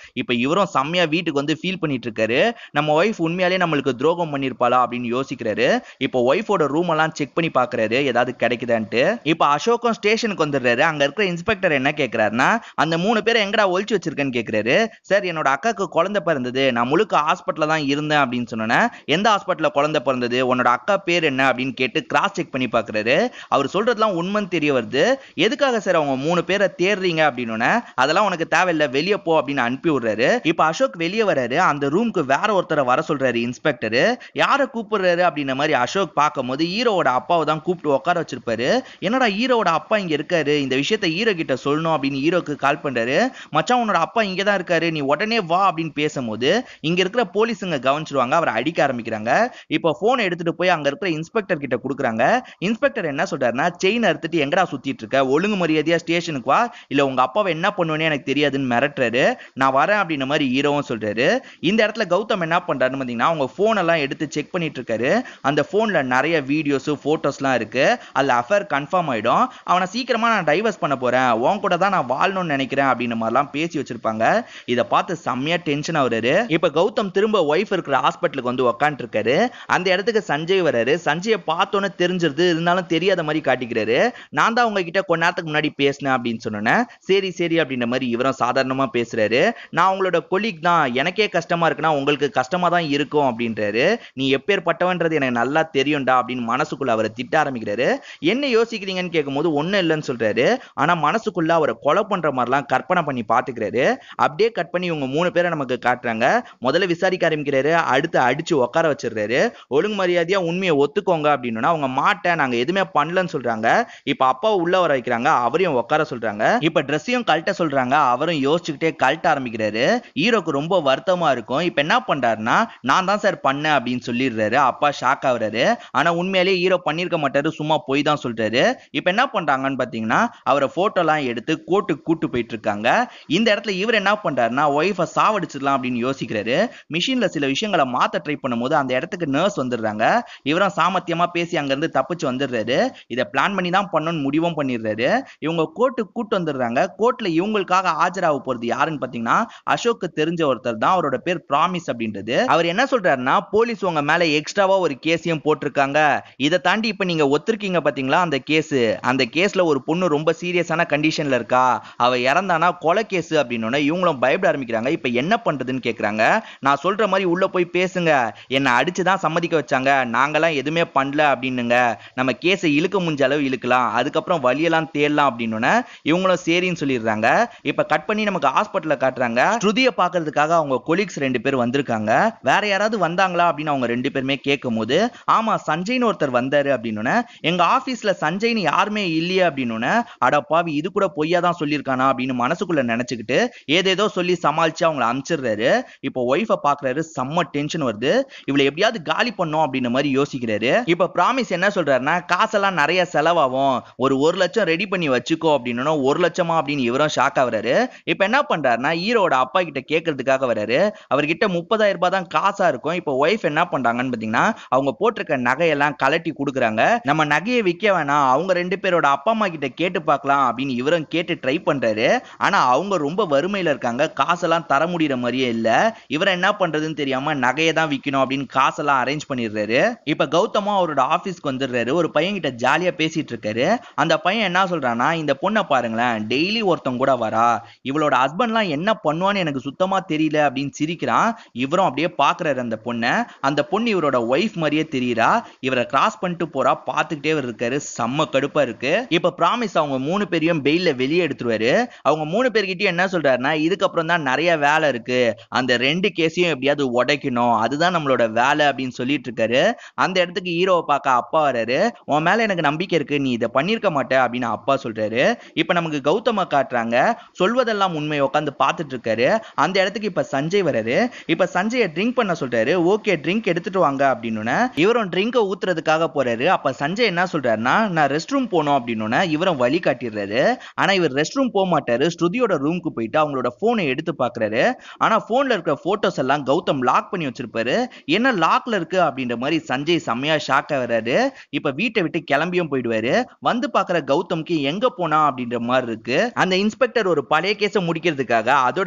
Speaker 1: இவரும் செம்மையா வீட்டுக்கு வந்து ஃபீல் பண்ணிட்டு இருக்காரு நம்ம ஒய்ஃப் உண்மையாலே நம்மளுக்கு துரோகம் பண்ணிருப்பாளா அப்படின்னு யோசிக்கிறாரு இப்போ ஒய்ஃபோட ரூம் எல்லாம் செக் பண்ணி பாக்குறாரு ஏதாவது கிடைக்குதான்ட்டு இப்போ அசோக்கும் ஸ்டேஷனுக்கு வந்துடுறாரு அங்க இருக்கிற இன்ஸ்பெக்டர் என்ன கேக்குறாருன்னா அந்த மூணு பேரை எங்கடா ஒழிச்சு வச்சிருக்கேன்னு கேக்குறாரு சார் என்னோட அக்காக்கு குழந்தை பிறந்தது நான் முழுக்க ஹாஸ்பிட்டல்ல தான் இருந்தேன் அப்படின்னு சொன்னேன் எந்த ஹாஸ்பிட்டல்ல குழந்தை பிறந்தது உன்னோட அக்கா பேர் என்ன அப்படின்னு கேட்டு கிராஸ் செக் பண்ணி பாக்குறாரு அவர் சொல்றதுலாம் உண்மைன்னு தெரிய வருது எதுக்காக சார் அவங்க மூணு பேரை தேடுறீங்க அப்படின்னு அதெல்லாம் உனக்கு தேவையில்ல வெளியே போ அப்படின்னு அனுப்பி விடுறாரு இப்ப அசோக் வெளியே வராரு அந்த ரூமுக்கு வேற ஒருத்தரை வர சொல்றாரு இன்ஸ்பெக்டர் யாரை கூப்பிடுறாரு அப்படின்ற மாதிரி அசோக் பார்க்கும்போது ஹீரோவோட அப்பாவை தான் கூப்பிட்டு உட்கார வச்சிருப்பாரு என்னடா ஹீரோவோட அப்பா இங்க இருக்காரு இந்த விஷயத்த ஹீரோ கிட்ட சொல்லணும் அப்படின்னு ஹீரோக்கு கால் பண்றாரு மச்சான் உன்னோட அப்பா இங்க தான் இருக்காரு நீ உடனே வா அப்படின்னு பேசும்போது இங்க இருக்கிற போலீஸுங்க கவனிச்சிருவாங்க அவரை அடிக்க ஆரம்பிக்கிறாங்க இப்போ போன் எடுத்துட்டு போய் அங்க இருக்கிற இன்ஸ்பெக்டர் கிட்ட கொடுக்குறாங்க இன்ஸ்பெக்டர் என்ன சொல்றாருன்னா செயின் அறுத்துட்டு எங்கடா சுத்திட்டு இருக்க ஒழுங்கு மரியாதையா ஸ்டேஷனுக்கு வா இல்ல உங்க அப்பாவை என்ன பண்ணுவேன்னு எனக்கு தெரியாதுன்னு மிரட்டுறாரு நான் வரேன் அப்படின்ற மாதிரி ஹீரோவும் சொல்றாரு இந்த இடத்துல கௌதம் என்ன பண்றாருன்னு பாத்தீங்கன்னா அவங்க போன் எல்லாம் எடுத்து செக் பண்ணிட்டு இருக்காரு அந்த போன்ல நிறைய வீடியோஸ் போட்டோஸ்லாம் இருக்கு அதுல அஃபேர் கன்ஃபார்ம் ஆயிடும் அவனை சீக்கிரமா நான் டைவர்ஸ் பண்ண போறேன் உன் கூட தான் நான் வாழணும்னு நினைக்கிறேன் அப்படின்ற மாதிரிலாம் பேசி வச்சிருப்பாங்க இதை பார்த்து செம்மையா டென்ஷன் ஆகுறாரு இப்ப கௌதம் திரும்ப ஒய்ஃப் இருக்கிற ஹாஸ்பிட்டலுக்கு வந்து உக்காந்துருக்காரு அந்த இடத்துக்கு சஞ்சய் வராரு சஞ்சயை பார்த்தோன்னே தெரிஞ்சிருது இருந்தாலும் தெரியாத மாதிரி காட்டிக்கிறாரு நான் தான் உங்ககிட்ட கொஞ்ச நேரத்துக்கு முன்னாடி பேசினேன் அப்படின்னு சொன்னேன் சரி சரி அப்படின்ற மாதிரி இவரும் சாதாரணமா பேசுறாரு நான் உங்களோட கொலீக் தான் எனக்கே கஷ்டமா இருக்குன்னா உங்களுக்கு கஷ்டமா தான் இருக்கும் அப்படின்றாரு நீ எப்பேற்பட்டவன்றது எனக்கு நல்லா தெரியும்டா அப்படின்னு மனசுக்குள்ள அவரை திட்ட ஆரம்பிக்கிறாரு என்ன யோசிக்கிறீங்கன்னு கேட்கும்போது ஒண்ணும் இல்லைன்னு சொல்றாரு ஆனா மனசுக்குள்ள அவரை கொலை பண்ற மாதிரிலாம் கற்பனை பண்ணி பாத்துக்கிறாரு அப்படியே கட் பண்ணி இவங்க மூணு பேரை நமக்கு காட்டுறாங்க முதல்ல விசாரிக்க ஆரம்பிக்கிறாரு அடுத்து அடிச்சு உட்கார வச்சிடுறாரு ஒழுங்கு மரியாதையா உண்மையை ஒத்துக்கோங்க அப்படின்னா அவங்க மாட்டேன் நாங்க எதுவுமே பண்ணலன்னு சொல்றாங்க இப்ப அப்பாவை உள்ள வர வைக்கிறாங்க அவரையும் உட்கார சொல்றாங்க இப்ப ட்ரெஸ்ஸையும் கழட்ட சொல்றாங்க அவரும் யோசிச்சுக்கிட்டே கழட்ட ஆரம்பிக்கிறாரு ஹீரோக்கு ரொம்ப வருத்தமா இருக்கும் இப்ப என்ன பண்றாருன்னா நான் தான் சார் பண்ணேன் அப்படின்னு சொல்லிடுறாரு அப்பா ஷாக் ஆகுறாரு ஆனா உண்மையிலேயே ஹீரோ பண்ணிருக்க மாட்டாரு சும்மா போய் தான் சொல்றாரு இப்ப என்ன பண்றாங்கன்னு பாத்தீங்கன்னா அவரை போட்டோ எல்லாம் எடுத்து கோர்ட்டுக்கு கூட்டு போயிட்டு இருக்காங்க இந்த இடத்துல இவர் என்ன பண்றாருன்னா ஒய்ஃபை சாவடிச்சிடலாம் அப்படின்னு யோசிக்கிறாரு மிஷின்ல சில விஷயங்களை மாத்த ட்ரை பண்ணும்போது அந்த இடத்துக்கு நர்ஸ் வந்துடுறாங்க இவரும் சாமர்த்தியமா பேசி அங்க இருந்து தப்பிச்சு வந்துடுறாரு இதை பிளான் பண்ணி தான் பண்ணணும்னு முடிவும் பண்ணிடுறாரு இவங்க கோர்ட்டுக்கு கூட்டு வந்துடுறாங்க கோர்ட்ல இவங்களுக்காக ஆஜராக போறது யாருன்னு பாத்தீங்கன்னா அசோக்கு தெரிஞ்ச ஒருத்தர் தான் அவரோட பேர் ப்ராமிஸ் அப்படின்றது அவர் என்ன சொல்றாருன்னா போலீஸ் உங்க மேல எக்ஸ்ட்ராவா ஒரு கேஸையும் போட்டிருக்காங்க இதை தாண்டி இப்ப நீங்க ஒத்துருக்கீங்க பாத்தீங்களா அந்த கேஸ் அந்த கேஸ்ல ஒரு பொண்ணு ரொம்ப சீரியஸான கண்டிஷன்ல இருக்கா அவ இறந்தானா கொலை கேஸ் அப்படின்னு இவங்களும் பயப்பட ஆரம்பிக்கிறாங்க இப்ப என்ன பண்றதுன்னு கேக்குறாங்க நான் சொல்ற மாதிரி உள்ள போய் பேசுங்க என்னை அடிச்சுதான் சம்மதிக்க வச்சாங்க நாங்கெல்லாம் எதுவுமே பண்ணல அப்படின்னுங்க நம்ம கேஸை இழுக்க முடிஞ்ச அளவு இழுக்கலாம் அதுக்கப்புறம் வழியெல்லாம் தேடலாம் அப்படின்னு இவங்களும் சரின்னு சொல்லிடுறாங்க இப்ப கட் பண்ணி நமக்கு ஹாஸ்பிட்டல்ல காட்டுறாங்க ஸ்ருதியை பாக்குறதுக்காக அவங்க கொலீக்ஸ் ரெண்டு பேர் வந்திருக்காங்க வேற யாராவது வந்தாங்களா அப்படின்னு அவங்க ரெண்டு பேருமே கேட்கும் போது ஆமா சஞ்சய்னு ஒருத்தர் வந்தாரு அப்படின்னு எங்க ஆபீஸ்ல சஞ்சய்னு யாருமே இல்லையே அப்படின்னு அட பாவி இது கூட பொய்யா தான் சொல்லியிருக்கானா அப்படின்னு மனசுக்குள்ள நினைச்சுக்கிட்டு ஏதேதோ சொல்லி சமாளிச்சு அவங்கள அனுப்பிச்சிடுறாரு இப்போ ஒய்ஃபை பாக்குறாரு செம்ம டென்ஷன் வருது இவளை எப்படியாவது காலி பண்ணோம் அப்படின்ற மாதிரி யோசிக்கிறாரு இப்ப ப்ராமிஸ் என்ன சொல்றாருன்னா காசெல்லாம் நிறைய செலவாகும் ஒரு ஒரு லட்சம் ரெடி பண்ணி வச்சுக்கோ அப்படின்னு ஒரு லட்சமா அப்படின்னு இவரும் ஷாக் ஆகுறாரு இப்ப என்ன பண்றாருன்னா ஹீரோட அப்பா கிட்ட கேட்கறதுக்காக வராரு அவர்கிட்ட முப்பதாயிரம் ரூபாய் தான் காசா இருக்கும் இப்போ ஒய்ஃப் என்ன பண்றாங்கன்னு பாத்தீங்கன்னா அவங்க போட்டிருக்க நகையெல்லாம் கலட்டி கொடுக்குறாங்க நம்ம நகையை விற்க வேணாம் அவங்க ரெண்டு பேரோட அப்பா அம்மா கிட்ட கேட்டு பார்க்கலாம் அப்படின்னு இவரும் கேட்டு ட்ரை பண்றாரு ஆனா அவங்க ரொம்ப வறுமையில இருக்காங்க காசெல்லாம் தர முடியற மாதிரியே இல்ல இவர் என்ன பண்றதுன்னு தெரியாம நகையை தான் விற்கணும் அப்படின்னு காசெல்லாம் அரேஞ்ச் பண்ணிடுறாரு இப்ப கௌதமும் அவரோட ஆபீஸ்க்கு வந்துடுறாரு ஒரு பையன் கிட்ட ஜாலியா பேசிட்டு இருக்காரு அந்த பையன் என்ன சொல்றான்னா இந்த பொண்ணை பாருங்களேன் டெய்லி ஒருத்தன் கூட வரா இவளோட ஹஸ்பண்ட்லாம் என்ன பண்ணுவான்னு எனக்கு சுத்தமா தெரியல அப்படின்னு சிரிக்கிறான் இவரும் அப்படியே பாக்குறாரு அந்த பொண்ணை அந்த பொண்ணு இவரோட ஒய்ஃப் மாதிரியே தெரியுறா இவரை கிராஸ் பண்ணிட்டு போறா பாத்துக்கிட்டே இவர் இருக்காரு செம்ம கடுப்பா இருக்கு இப்ப ப்ராமிஸ் அவங்க மூணு பேரையும் பெயில வெளியே எடுத்துருவாரு அவங்க மூணு பேர்கிட்டயும் என்ன சொல்றாருன்னா இதுக்கப்புறம் தான் நிறைய வேலை இருக்கு அந்த ரெண்டு கேஸையும் எப்படியாவது உடைக்கணும் அதுதான் நம்மளோட வேலை அப்படின்னு சொல்லிட்டு இருக்காரு அந்த இடத்துக்கு ஹீரோவை பார்க்க அப்பா வராரு உன் மேல எனக்கு நம்பிக்கை இருக்கு நீ இதை பண்ணிருக்க மாட்ட அப்படின்னு அப்பா சொல்றாரு இப்ப நமக்கு கௌதம காட்டுறாங்க சொல்வதெல்லாம் உண்மை உட்காந்து பார்த்துட்டு இருக்காரு அந்த இடத்துக்கு இப்ப சஞ்சய் வராரு இப்ப சஞ்சயை ட்ரிங்க் பண்ண சொல்றாரு ஓகே ட்ரிங்க் எடுத்துட்டு வாங்க அப்படின்னு இவரும் ட்ரிங்கை ஊத்துறதுக்காக போறாரு அப்ப சஞ்சய் என்ன சொல்றாருன்னா நான் ரெஸ்ட் ரூம் போனோம் அப்படின்னு இவரும் வழி காட்டிடுறாரு ஆனா இவர் ரெஸ்ட் ரூம் போக மாட்டாரு ஸ்ருதியோட ரூமுக்கு போயிட்டு அவங்களோட போனை எடுத்து பாக்குறாரு ஆனா போன்ல இருக்கிற போட்டோஸ் எல்லாம் கௌதம் லாக் பண்ணி வச்சிருப்பாரு என்ன லாக்ல இருக்கு அப்படின்ற மாதிரி சஞ்சய் செம்மையா ஷாக் ஆகுறாரு இப்ப வீட்டை விட்டு கிளம்பியும் போயிடுவாரு வந்து பாக்குற கௌதம்க்கு எங்க போனா அப்படின்ற மாதிரி இருக்கு அந்த இன்ஸ்பெக்டர் ஒரு பழைய கேஸை முடிக்கிறதுக்காக அதோட பழியும்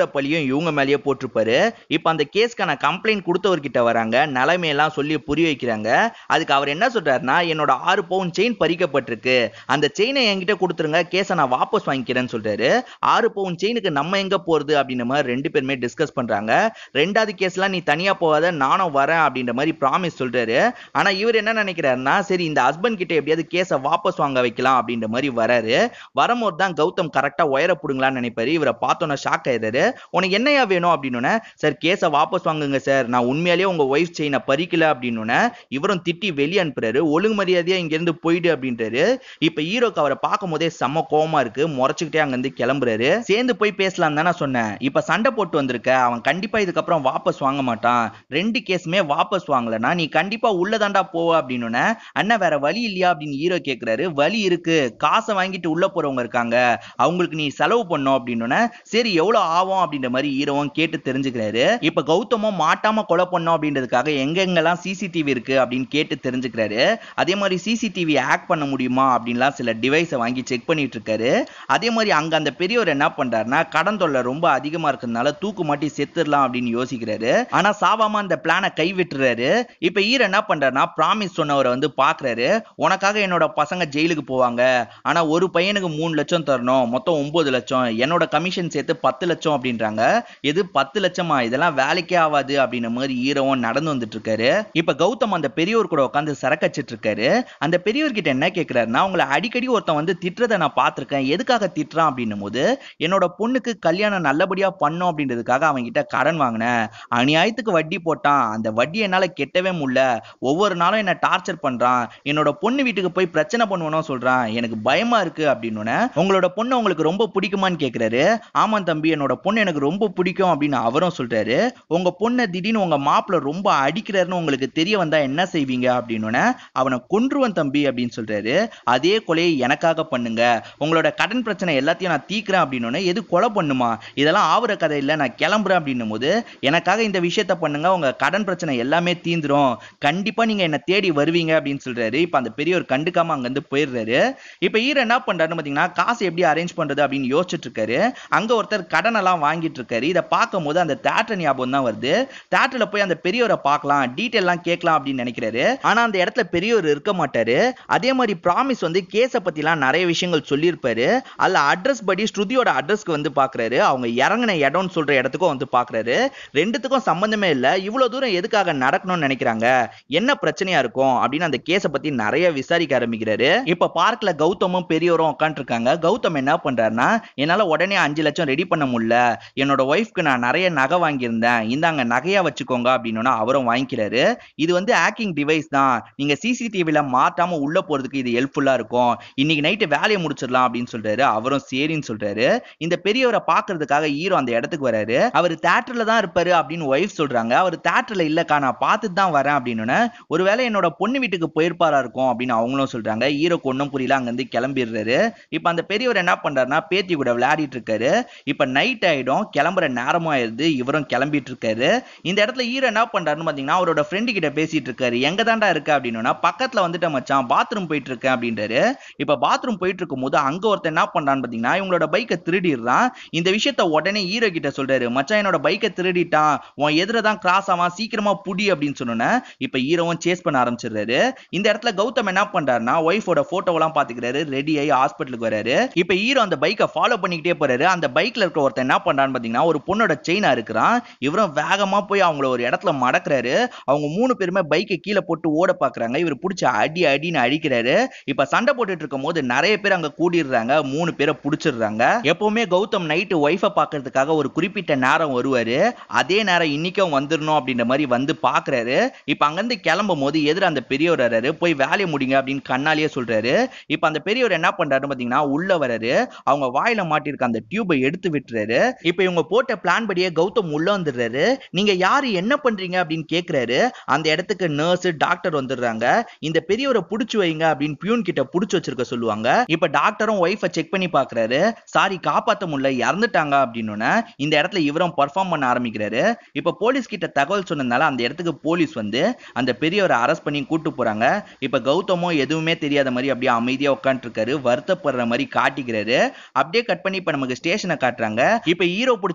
Speaker 1: எல்லாத்தையும் இவங்க மேலேயே போட்டிருப்பாரு இப்ப அந்த கேஸ்க்கான கம்ப்ளைண்ட் கொடுத்தவர்கிட்ட வராங்க நிலைமையெல்லாம் சொல்லி புரிய வைக்கிறாங்க அதுக்கு அவர் என்ன சொல்றாருன்னா என்னோட ஆறு பவுன் செயின் பறிக்கப்பட்டிருக்கு அந்த செயினை என்கிட்ட கொடுத்துருங்க கேஸை நான் வாபஸ் வாங்கிக்கிறேன்னு சொல்றாரு ஆறு பவுன் செயினுக்கு நம்ம எங்க போறது அப்படின்ற மாதிரி ரெண்டு பேருமே டிஸ்கஸ் பண்றாங்க ரெண்டாவது கேஸ்லாம் நீ தனியா போகாத நானும் வரேன் அப்படின்ற மாதிரி ப்ராமிஸ் சொல்றாரு ஆனா இவர் என்ன நினைக்கிறாருன்னா சரி இந்த ஹஸ்பண்ட் கிட்ட எப்படியாவது கேஸை வாபஸ் வாங்க வைக்கலாம் அப்படின்ற மாதிரி வராரு வரும்போது தான் கௌதம் கரெக்டா உயர புடுங்கலாம்னு நினைப்பாரு இவரை பார்த்தோன்னே ஷாக் ஆயிடுறாரு உனக்கு என்னையா வேணும் அப்படின்னு சார் கேஸை வாபஸ் வாங்குங்க சார் நான் உண்மையாலேயே உங்க ஒய்ஃப் செயினை பறிக்கல அப்படின்னு இவரும் திட்டி வெளியே அனுப்புறாரு ஒழுங்கு மரியாதையா இங்க இருந்து போயிடு அப்படின்றாரு இப்ப ஹீரோக்கு அவரை பார்க்கும் போதே செம்ம கோவமா இருக்கு முறைச்சுக்கிட்டே அங்க இருந்து கிளம்புறாரு சேர்ந்து போய் பேசலாம் தானே சொன்னேன் இப்ப சண்டை போட்டு வந்திருக்க அவன் கண்டிப்பா இதுக்கப்புறம் வாபஸ் வாங்க மாட்டான் ரெண்டு கேஸுமே வாபஸ் வாங்கலனா நீ கண்டிப்பா உள்ளதாண்டா போவ அப்படின்னு அண்ணன் வேற வழி இல்லையா அப்படின்னு ஹீரோ கேக்குறாரு வழி இருக்கு காசை வாங்கிட்டு உள்ள போறவங்க இருக்காங்க அவங்களுக்கு நீ செலவு பண்ணும் அப்படின்னு சரி எவ்வளவு ஆகும் அப்படின்ற மாதிரி ஹீரோவும் கேட்டு தெரிஞ்சுக்கிறாரு இப்ப கௌதமும் மாட்டாம கொலை பண்ணோம் அப்படின்றதுக்காக எங்கெங்கெல்லாம் சிசிடிவி இருக்கு அப்படின்னு கேட்டு தெரிஞ்சுக்கிறாரு அதே மாதிரி சிசிடிவி ஹேக் பண்ண முடியுமா அப்படின்லாம் சில டிவைஸை வாங்கி செக் பண்ணிட்டு இருக்காரு அதே மாதிரி அங்க அந்த பெரியவர் என்ன பண்றாருன்னா கடன் தொல்லை ரொம்ப அதிகமா இருக்கிறதுனால தூக்கு மாட்டி செத்துடலாம் அப்படின்னு யோசிக்கிறாரு ஆனா சாவாம அந்த பிளானை கை விட்டுறாரு இப்ப ஈர என்ன பண்றாருன்னா ப்ராமிஸ் சொன்னவரை வந்து பாக்குறாரு உனக்காக என்னோட பசங்க ஜெயிலுக்கு போவாங்க ஆனா ஒரு பையனுக்கு மூணு லட்சம் தரணும் மொத்தம் ஒன்பது லட்சம் என்னோட கமிஷன் சேர்த்து பத்து லட்சம் அப்படின்றாங்க எது பத்து லட்சமா இதெல்லாம் வேலைக்கே ஆகாது அப்படின்ற மாதிரி ஈரவும் நடந்து வந்துட்டு இருக்காரு இப்ப கௌதம் அந்த பெரியவர் கூட உட்காந்து சரக்கச்சிட்டு இருக்காரு அந்த பெரியவர்கிட்ட என்ன கேக்குறாருன்னா உங்களை அடிக்கடி ஒருத்தன் வந்து திட்டுறதை நான் பார்த்திருக்கேன் எதுக்காக திட்டுறான் அப்படின்னும் போது என்னோட பொண்ணுக்கு கல்யாணம் நல்லபடியா பண்ணும் அப்படின்றதுக்காக அவன் கிட்ட கடன் வாங்கினேன் அநியாயத்துக்கு வட்டி போட்டான் அந்த வட்டி என்னால கெட்டவே முடியல ஒவ்வொரு நாளும் என்ன டார்ச்சர் பண்றான் என்னோட பொண்ணு வீட்டுக்கு போய் பிரச்சனை பண்ணுவனும் சொல்றான் எனக்கு பயமா இருக்கு அப்படின்னு உங்களோட பொண்ணு உங்களுக்கு ரொம்ப பிடிக்குமான்னு கேக்குறாரு ஆமா தம்பி என்னோட பொண்ணு எனக்கு ரொம்ப பிடிக்கும் அப்படின்னு அவரும் சொல்றாரு உங்க பொண்ணை திடீர்னு உங்க மாப்பிள்ள ரொம்ப அடிக்கிறாருன்னு உங்களுக்கு தெரிய வந்தா என்ன செய்வீங்க அப்படின்னு அவனை கொன்றுவன் தம்பி அப்படின்னு சொல்றாரு அதே கொலையை எனக்காக பண்ணுங்க உங்களோட கடன் பிரச்சனை எல்லாத்தையும் நான் தீக்கிறேன் அப்படின்னு எது கொலை பண்ணுமா இதெல்லாம் ஆவுற கதை இல்ல நான் கிளம்புறேன் அப்படின்னும் போது எனக்காக இந்த விஷயத்த பண்ணுங்க உங்க கடன் பிரச்சனை எல்லாமே தீந்துரும் கண்டிப்பா நீங்க என்ன தேடி வருவீங்க அப்படின்னு சொல்றாரு இப்ப அந்த பெரியவர் கண்டுக்காம அங்க இருந்து போயிடுறாரு இப்ப ஈர என்ன பண்றாருன்னு பாத்தீங்கன்னா காசு எப்படி அரேஞ்ச் பண்றது அப்படின்னு யோசிச்சுட்டு இருக்காரு அங்க ஒருத்தர் கடன் எல்லாம் வாங்கிட்டு இருக்காரு இதை பார்க்கும் போது அந்த தேட்டர் ஞாபகம் தான் வருது தேட்டர்ல போய் அந்த பெரியவரை பார்க்கலாம் டீட்டெயில் எல்லாம் கேட்கலாம் அப்படின்னு நினைக்கிறாரு ஆனா அந்த இடத்துல பெரியவர் இருக்க மாட்டாரு அதே மாதிரி ப்ராமிஸ் வந்து கேஸை பத்திலாம் நிறைய விஷயங்கள் சொல்லியிருப்பாரு அதுல அட்ரஸ் படி ஸ்ருதியோட அட்ரஸ்க்கு வந்து பாக்குறாரு அவங்க இறங்கின இடம்னு சொல்ற இடத்துக்கும் வந்து பாக்குறாரு ரெண்டுத்துக்கும் சம்பந்தமே இல்ல இவ்வளவு தூரம் எதுக்காக நடக்கணும்னு நினைக்கிறாங்க என்ன பிரச்சனையா இருக்கும் அப்படின்னு அந்த கேஸை பத்தி நிறைய விசாரிக்க ஆரம்பிக்கிறாரு இப்ப பார்க்ல கௌதமும் பெரியவரும் உட்காந்துருக்காங்க கௌதம் என்ன பண்றாருன்னா என்னால உடனே அஞ்சு லட்சம் ரெடி பண்ண முடியல என்னோட ஒய்ஃப்க்கு நான் நிறைய நகை வாங்கியிருந்தேன் இந்தாங்க நகையா வச்சுக்கோங்க அப்படின்னு அவரும் வாங்கிக்கிறாரு இது வந்து ஹேக்கிங் டிவைஸ் தான் நீங்க சிசிடிவில மாட்டாம உள்ள போறதுக்கு இது ஹெல்ப்ஃபுல்லா இருக்கும் இன்னைக்கு நைட்டு வேலையை முடிச்சிடலாம் அப்படின்னு சொல்றாரு அவரும் சரின்னு சொல்றாரு இந்த பெரியவரை பாக்குறதுக்காக ஹீரோ அந்த இடத்துக்கு வராரு அவர் தேட்டர்ல தான் இருப்பாரு அப்படின்னு ஒய்ஃப் சொல்றாங்க அவர் தேட்டர்ல இல்லக்கா நான் பார்த்துட்டு தான் வரேன் அப்படின்னு ஒருவேளை என்னோட பொண்ணு வீட்டுக்கு போயிருப்பாரா இருக்கும் அப்படின்னு அவங்களும் சொல்றாங்க ஹீரோக்கு ஒன்றும் புரியல அங்க இருந்து கிளம்பிடுறாரு இப்ப அந்த பெரியவர் என்ன பண்றாருன்னா பேத்தி கூட விளையாடிட்டு இருக்காரு இப்ப நைட் ஆயிடும் கிளம்புற நேரமும் ஆயிருது இவரும் கிளம்பிட்டு இருக்காரு இந்த இடத்துல ஹீரோ என்ன பண்றாருன்னு பாத்தீங்கன்னா அவரோட ஃப்ரெண்டு கிட்ட பேசிட்டு இருக்காரு எங்க தாண்டா இருக்க அப்படின்னா பக்கத்துல வந்துட்ட மச்சான் பாத்ரூம் போயிட்டு இருக்கேன் அப்படின்றாரு இப்ப பாத்ரூம் போயிட்டு இருக்கும் போது அங்க ஒருத்தன் என்ன பண்றான்னு பாத்தீங்கன்னா இவங்களோட பைக்கை திருடிடுறான் இந்த விஷயத்த உடனே ஹீரோ கிட்ட சொல்றாரு மச்சான் என்னோட பைக்கை திருடிட்டான் உன் எதிர தான் கிராஸ் ஆவான் சீக்கிரமா புடி அப்படின்னு சொன்னோன்னே இப்ப ஹீரோவும் சேஸ் பண்ண ஆரம்பிச்சிடுறாரு இந்த இடத்துல கௌதம் என்ன பண்றாருன்னா ஒய்ஃபோட போட்டோவெல்லாம் பாத்துக்கிறாரு ரெடி ஆகி ஹாஸ்பிட்டலுக்கு வராரு இப்ப ஹீரோ அந்த பைக்கை ஃபாலோ பண்ணிக்கிட்டே போறாரு அந்த பைக்ல இருக்க ஒருத்தன் என்ன பண்றான்னு பாத்தீங்கன்னா ஒரு பொண்ணோட செயினா இருக்கிறான் இவரும் வேகமா போய் அவங்கள ஒரு இடத்துல மடக்குறாரு அவங்க மூணு பேருமே பைக்கை கீழே போட்டு ஓட பாக்குறாங்க இவர் பிடிச்ச அடி அடின்னு அடிக்கிறாரு இப்ப சண்டை போட்டுட்டு இருக்கும் போது நிறைய பேர் அங்க கூடிடுறாங்க மூணு பேரை புடிச்சிடுறாங்க எப்பவுமே கௌதம் நைட்டு ஒய்ஃபை பாக்குறதுக்காக ஒரு குறிப்பிட்ட நேரம் வருவாரு அதே நேரம் இன்னைக்கும் வந்துடணும் அப்படின்ற மாதிரி வந்து பாக்குறாரு இப்ப அங்கிருந்து கிளம்பும் போது எதிர அந்த பெரியவர் வராரு போய் வேலையை முடிங்க அப்படின்னு கண்ணாலேயே சொல்றாரு இப்ப அந்த பெரியவர் என்ன பண்றாரு பாத்தீங்கன்னா உள்ள வராரு அவங்க வாயில மாட்டிருக்க அந்த டியூபை எடுத்து விட்டுறாரு இப்ப இவங்க போட்ட பிளான் படியே கௌதம் உள்ள வந்துடுறாரு நீங்க யாரு என்ன பண்றீங்க அப்படின்னு கேக்குறாரு அந்த இடத்துக்கு நர்ஸ் டாக்டர் வந்துடுறாங்க இந்த பெரியவரை புடிச்சு வைங்க அப்படின்னு பியூன் கிட்ட புடிச்சு வச்சிருக்க சொல்லுவாங்க இப்ப டாக்டரும் ஒய்ஃபை செக் பண்ணி பாக்குறாரு சாரி காப்பாத்த முடியல இறந்துட்டாங்க அப்படின்னு இந்த இடத்துல இவரும் பர்ஃபார்ம் பண்ண ஆரம்பிக்கிறாரு இப்ப போலீஸ் கிட்ட தகவல் சொன்னதுனால அந்த இடத்துக்கு போலீஸ் வந்து அந்த பெரியவரை அரெஸ்ட் பண்ணி கூட்டு போறாங்க இப்ப கௌதமும் எதுவுமே தெரியாத மாதிரி அப்படியே அமைதியா உட்காந்துருக்காரு வருத்தப்படுற மாதிரி காட்டிக்கிறாரு அப்படியே கட் பண்ணி இப்ப நமக்கு ஸ்டேஷனை காட்டுறாங்க இப்ப ஹீரோ பிடிச்ச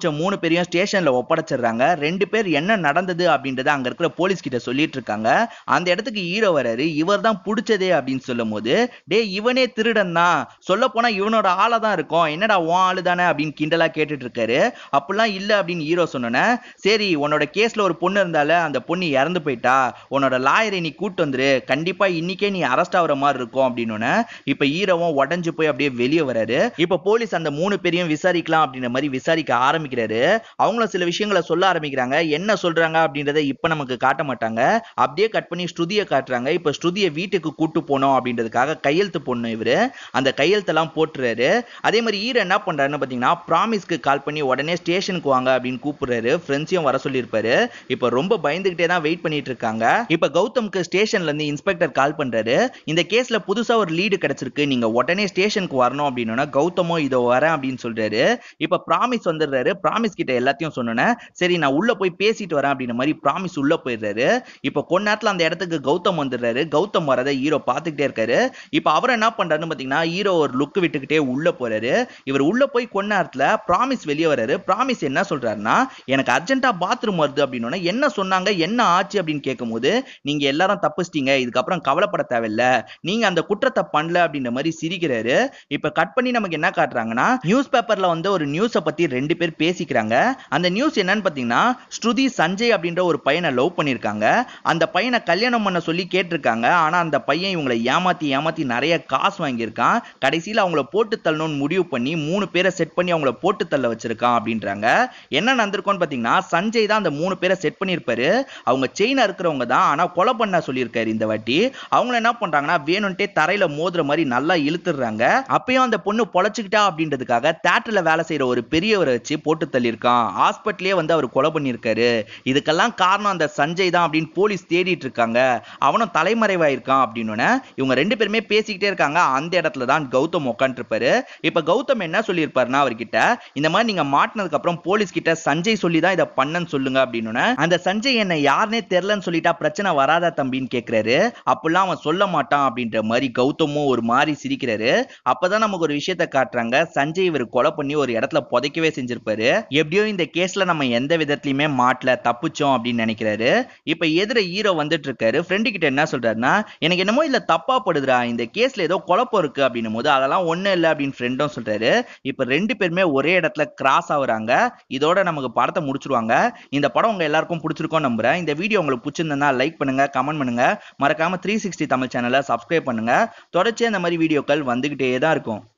Speaker 1: பிடிச்ச மூணு பேரையும் ஸ்டேஷன்ல ஒப்படைச்சிடுறாங்க ரெண்டு பேர் என்ன நடந்தது அப்படின்றத அங்க இருக்கிற போலீஸ் கிட்ட சொல்லிட்டு இருக்காங்க அந்த இடத்துக்கு ஹீரோ வராரு இவர் தான் பிடிச்சதே அப்படின்னு சொல்லும் போது டே இவனே திருடன் தான் சொல்ல போனா இவனோட ஆளா தான் இருக்கும் என்னடா உன் ஆளு தானே அப்படின்னு கிண்டலா கேட்டுட்டு இருக்காரு அப்படிலாம் இல்ல அப்படின்னு ஹீரோ சொன்னோன்னே சரி உன்னோட கேஸ்ல ஒரு பொண்ணு இருந்தால அந்த பொண்ணு இறந்து போயிட்டா உன்னோட லாயரை நீ கூட்டு வந்துரு கண்டிப்பா இன்னைக்கே நீ அரெஸ்ட் ஆகுற மாதிரி இருக்கும் அப்படின்னு இப்ப ஹீரோவும் உடஞ்சு போய் அப்படியே வெளியே வராரு இப்ப போலீஸ் அந்த மூணு பேரையும் விசாரிக்கலாம் அப்படின்ற மாதிரி விசாரிக்க ஆரம்பிக்கிறாரு அவங்களும் சில விஷயங்களை சொல்ல ஆரம்பிக்கிறாங்க என்ன சொல்றாங்க அப்படின்றத இப்ப நமக்கு காட்ட மாட்டாங்க அப்படியே கட் பண்ணி ஸ்ருதியை காட்டுறாங்க இப்ப ஸ்ருதியை வீட்டுக்கு கூட்டு போனோம் அப்படின்றதுக்காக கையெழுத்து போடணும் இவரு அந்த கையெழுத்தெல்லாம் போட்டுறாரு அதே மாதிரி ஹீரோ என்ன பண்றாருன்னு பாத்தீங்கன்னா ப்ராமிஸ்க்கு கால் பண்ணி உடனே ஸ்டேஷனுக்கு வாங்க அப்படின்னு கூப்பிடுறாரு ஃப்ரெண்ட்ஸையும் வர சொல்லியிருப்பாரு இப்ப ரொம்ப பயந்துகிட்டே தான் வெயிட் பண்ணிட்டு இருக்காங்க இப்ப கௌதம்க்கு ஸ்டேஷன்ல இருந்து இன்ஸ்பெக்டர் கால் பண்றாரு இந்த கேஸ்ல புதுசா ஒரு லீடு கிடைச்சிருக்கு நீங்க உடனே ஸ்டேஷனுக்கு வரணும் அப்படின்னா கௌதமோ இதோ வரேன் அப்படின்னு சொல்றாரு இப்ப ப்ராமிஸ் வந்துடுறாரு ப்ராமிஸ் கிட்ட எல்லாத்தையும் சொன்னோன்னே சரி நான் உள்ள போய் பேசிட்டு வரேன் அப்படின்ற மாதிரி ப்ராமிஸ் உள்ள போயிடுறாரு இப்ப கொஞ்ச நேரத்துல அந்த இடத்துக்கு கௌதம் வந்துடுறாரு கௌதம் வரதை ஹீரோ பாத்துக்கிட்டே இருக்காரு இப்ப அவர் என்ன பண்றாருன்னு பாத்தீங்கன்னா ஹீரோ ஒரு லுக் விட்டுக்கிட்டே உள்ள போறாரு இவர் உள்ள போய் கொஞ்ச நேரத்துல ப்ராமிஸ் வெளியே வராரு ப்ராமிஸ் என்ன சொல்றாருன்னா எனக்கு அர்ஜென்ட்டா பாத்ரூம் வருது அப்படின்னு என்ன சொன்னாங்க என்ன ஆச்சு அப்படின்னு கேட்கும்போது நீங்க எல்லாரும் தப்பிச்சிட்டீங்க இதுக்கப்புறம் கவலைப்பட தேவையில்ல நீங்க அந்த குற்றத்தை பண்ணல அப்படின்ற மாதிரி சிரிக்கிறாரு இப்ப கட் பண்ணி நமக்கு என்ன காட்டுறாங்கன்னா நியூஸ் பேப்பர்ல வந்து ஒரு நியூஸை பத்தி ரெண்டு பேர் பேசிக்கிறாங்க அந்த நியூஸ் என்னன்னு பாத்தீங்கன்னா ஸ்ருதி சஞ்சய் அப்படின்ற ஒரு பையனை லவ் பண்ணிருக்காங்க அந்த பையனை கல்யாணம் பண்ண சொல்லி கேட்டிருக்காங்க ஆனா அந்த பையன் இவங்களை ஏமாத்தி ஏமாத்தி நிறைய காசு வாங்கியிருக்கான் கடைசியில அவங்கள போட்டு தள்ளணும்னு முடிவு பண்ணி மூணு பேரை செட் பண்ணி அவங்கள போட்டு தள்ள வச்சிருக்கான் அப்படின்றாங்க என்ன நடந்திருக்கும்னு பாத்தீங்கன்னா சஞ்சய் தான் அந்த மூணு பேரை செட் பண்ணியிருப்பாரு அவங்க செயினா இருக்கிறவங்க தான் ஆனா கொலை பண்ண சொல்லியிருக்காரு இந்த வாட்டி அவங்க என்ன பண்றாங்கன்னா வேணும்ட்டே தரையில மோதுற மாதிரி நல்லா இழுத்துடுறாங்க அப்பயும் அந்த பொண்ணு பொழைச்சுக்கிட்டா அப்படின்றதுக்காக தேட்டர்ல வேலை செய்யற ஒரு பெரியவரை வச்சு போட்டு தள்ளியிருக்கான் ஹாஸ்பிட்டலே வந்து அவர் கொலை பண்ணியிருக்காரு இதுக்கெல்லாம் காரணம் அந்த சஞ்சய் தான் அப்படின்னு போலீஸ் தேடிட்டு இருக்காங்க அவனும் தலைமறைவாயிருக்கான் அப்படின்னு இவங்க ரெண்டு பேருமே பேசிக்கிட்டே இருக்காங்க அந்த இடத்துல தான் கௌதம் உட்காந்துருப்பாரு இப்ப கௌதம் என்ன சொல்லியிருப்பாருன்னா அவர்கிட்ட இந்த மாதிரி நீங்க மாட்டினதுக்கு அப்புறம் போலீஸ் கிட்ட சஞ்சய் சொல்லி தான் இதை பண்ணன்னு சொல்லுங்க அப்படின்னு அந்த சஞ்சய் என்ன யாருனே தெரியலன்னு சொல்லிட்டா பிரச்சனை வராதா தம்பின்னு கேக்குறாரு அப்படிலாம் அவன் சொல்ல மாட்டான் அப்படின்ற மாதிரி கௌதமும் ஒரு மாதிரி சிரிக்கிறாரு அப்பதான் நமக்கு ஒரு விஷயத்த காட்டுறாங்க சஞ்சய் இவர் கொலை பண்ணி ஒரு இடத்துல புதைக்கவே செஞ்சிருப்பாரு எப்படியோ இந்த கேஸ்ல நம்ம எந்த விதத்துலயுமே மாட்டல தப்பிச்சோம் அப்படின்னு நினைக்கிறாரு இப்ப எதிர ஹீரோ வந்துட்டு இருக்காரு ஃப்ரெண்டு கிட்ட என்ன சொல்றாருன்னா எனக்கு என்னமோ இல்ல தப்பா படுதுடா இந்த கேஸ்ல ஏதோ குழப்பம் இருக்கு அப்படின்னும் போது அதெல்லாம் ஒண்ணும் இல்ல அப்படின்னு ஃப்ரெண்டும் சொல்றாரு இப்ப ரெண்டு பேருமே ஒரே இடத்துல கிராஸ் ஆகுறாங்க இதோட நமக்கு படத்தை முடிச்சிருவாங்க இந்த படம் உங்க எல்லாருக்கும் பிடிச்சிருக்கும் நம்புறேன் இந்த வீடியோ உங்களுக்கு பிடிச்சிருந்தா லைக் பண்ணுங்க கமெண்ட் பண்ணுங்க மறக்காம த்ரீ சிக்ஸ்டி தமிழ் சேனலை சப்ஸ்கிரைப் பண்ணுங்க தொடர்ச்சியா இந்த மாதிரி வீடியோக்கள் வந்துகிட்டே தான் இருக்கும்